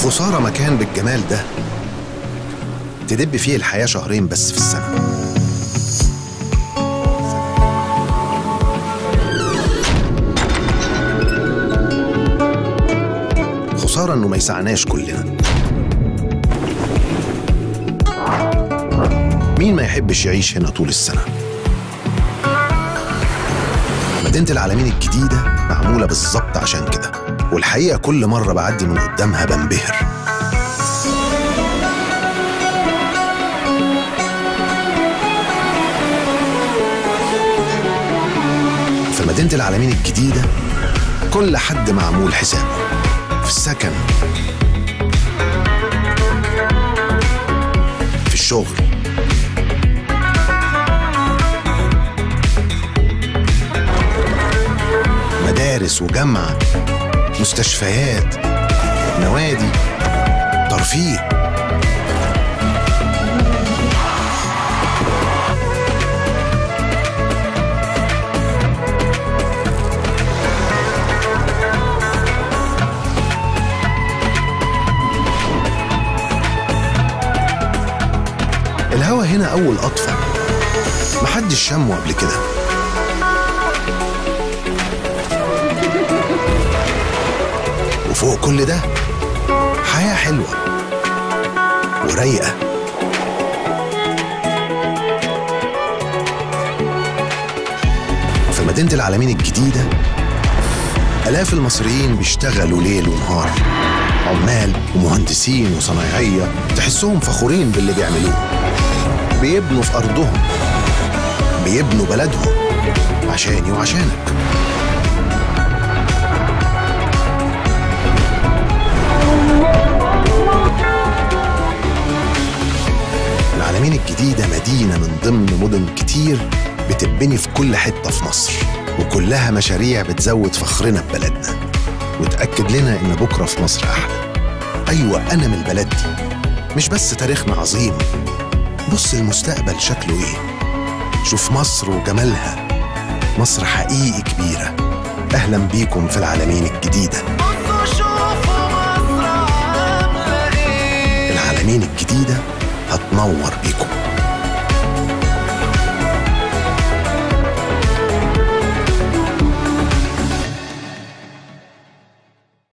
خسارة مكان بالجمال ده تدب فيه الحياة شهرين بس في السنة خسارة إنه ما يسعناش كلنا مين ما يحبش يعيش هنا طول السنة مدينة العالمين الجديدة معمولة بالظبط عشان كده والحقيقة كل مرة بعدي من قدامها بنبهر في مدينة العالمين الجديدة كل حد معمول حسابه في السكن في الشغل مدارس وجامعة مستشفيات نوادي ترفيه الهوا هنا أول قطفة محدش شمه قبل كده وفوق كل ده حياة حلوة ورايقة في مدينة العالمين الجديدة آلاف المصريين بيشتغلوا ليل ونهار عمال ومهندسين وصنايعية تحسهم فخورين باللي بيعملوه بيبنوا في أرضهم بيبنوا بلدهم عشاني وعشانك العالمين الجديدة مدينة من ضمن مدن كتير بتبني في كل حتة في مصر وكلها مشاريع بتزود فخرنا ببلدنا وتأكد لنا إن بكرة في مصر أحلى أيوة أنا من البلد دي مش بس تاريخنا عظيم بص المستقبل شكله إيه شوف مصر وجمالها مصر حقيقي كبيرة أهلا بيكم في العالمين الجديدة بصوا شوفوا مصر عاملة ايه العالمين الجديدة هتنور بيكم